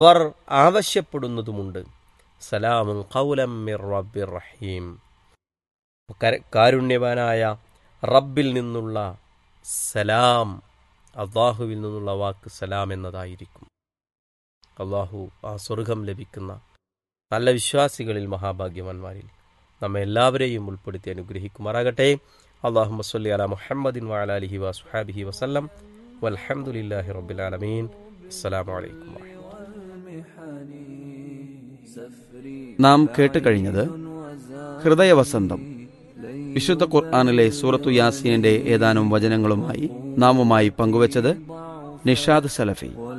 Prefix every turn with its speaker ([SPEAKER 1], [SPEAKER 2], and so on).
[SPEAKER 1] അവർ ആവശ്യപ്പെടുന്നതുമുണ്ട് സലാമുൻ ഖൗലം മിർ റബ്ബിർ റഹീം കര- കാരുണ്യവാനായ റബ്ബിൽ നിന്നുള്ള സലാം അള്ളാഹുവിൽ നിന്നുള്ള വാക്ക് സലാം എന്നതായിരിക്കും അള്ളാഹു ആ സ്വർഗം ലഭിക്കുന്ന നല്ല വിശ്വാസികളിൽ മഹാഭാഗ്യവാന്മാരിൽ നമ്മെ എല്ലാവരെയും ഉൾപ്പെടുത്തി അനുഗ്രഹിക്കുമാറാകട്ടെ അള്ളാഹു മസ്ലി അല മുഹമ്മദിൻ വാലാലിഹി വസുഹാബിഹി വസല്ലം വൽഹമുല്ലാഹി റബ്ബിലാലമീൻ അസ്സലാമു അലൈക്കും വാഹമത്തുള്ളാഹി
[SPEAKER 2] നാം കേട്ട് കഴിഞ്ഞത് ഹൃദയവസന്തം വിശുദ്ധ ഖുർആാനിലെ സൂറത്തു യാസീനിന്റെ ഏതാനും വചനങ്ങളുമായി നാമുമായി പങ്കുവച്ചത് നിഷാദ് സലഫി